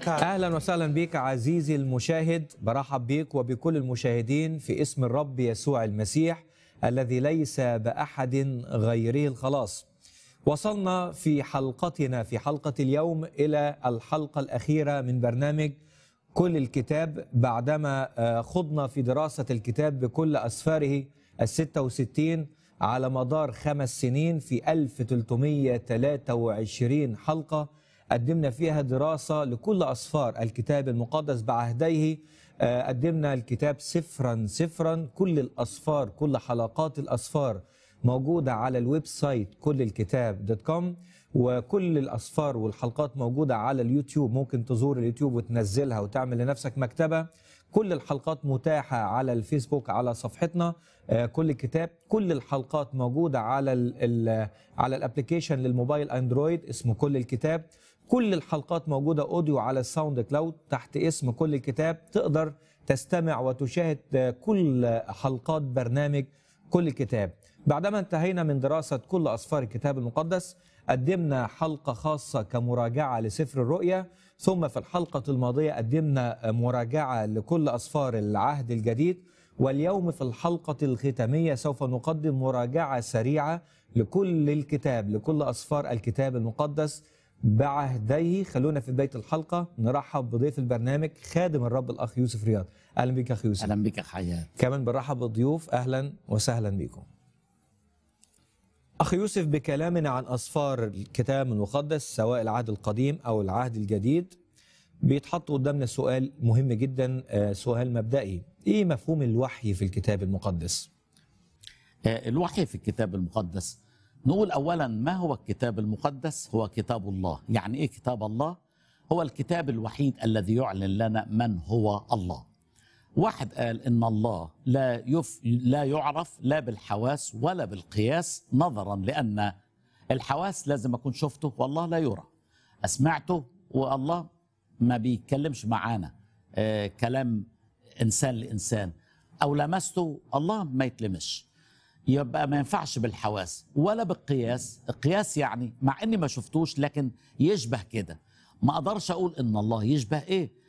بك اهلا وسهلا بك عزيزي المشاهد برحب بك وبكل المشاهدين في اسم الرب يسوع المسيح الذي ليس باحد غيره الخلاص وصلنا في حلقتنا في حلقه اليوم الى الحلقه الاخيره من برنامج كل الكتاب بعدما آه، خضنا في دراسه الكتاب بكل اسفاره الستة وستين على مدار خمس سنين في 1323 حلقه قدمنا فيها دراسة لكل أسفار الكتاب المقدس بعهديه آه، قدمنا الكتاب سفرا سفرا كل الأسفار كل حلقات الأسفار موجودة على الويب سايت كل الكتاب دوت كوم وكل الأسفار والحلقات موجودة على اليوتيوب ممكن تزور اليوتيوب وتنزلها وتعمل لنفسك مكتبة كل الحلقات متاحة على الفيسبوك على صفحتنا آه، كل كتاب كل الحلقات موجودة على ال ال على الابلكيشن للموبايل اندرويد اسمه كل الكتاب كل الحلقات موجودة اوديو على الساوند كلاود تحت اسم كل الكتاب تقدر تستمع وتشاهد آه، كل حلقات برنامج كل الكتاب بعدما انتهينا من دراسة كل أسفار الكتاب المقدس قدمنا حلقة خاصة كمراجعة لسفر الرؤيا ثم في الحلقة الماضية قدمنا مراجعة لكل أسفار العهد الجديد واليوم في الحلقة الختامية سوف نقدم مراجعة سريعة لكل الكتاب لكل أسفار الكتاب المقدس بعهديه خلونا في بداية الحلقة نرحب بضيف البرنامج خادم الرب الأخ يوسف رياض أهلا بك أخ يوسف اهلا بك يا حياه كمان بنرحب بالضيوف اهلا وسهلا بكم. اخ يوسف بكلامنا عن اسفار الكتاب المقدس سواء العهد القديم او العهد الجديد بيتحط قدامنا سؤال مهم جدا آه، سؤال مبدئي ايه مفهوم الوحي في الكتاب المقدس؟ آه، الوحي في الكتاب المقدس نقول اولا ما هو الكتاب المقدس هو كتاب الله يعني ايه كتاب الله هو الكتاب الوحيد الذي يعلن لنا من هو الله واحد قال ان الله لا يف لا يعرف لا بالحواس ولا بالقياس نظرا لان الحواس لازم اكون شفته والله لا يرى سمعته والله ما بيتكلمش معانا آه كلام انسان لانسان او لمسته الله ما يتلمش يبقى ما ينفعش بالحواس ولا بالقياس القياس يعني مع اني ما شفتوش لكن يشبه كده ما اقدرش اقول ان الله يشبه ايه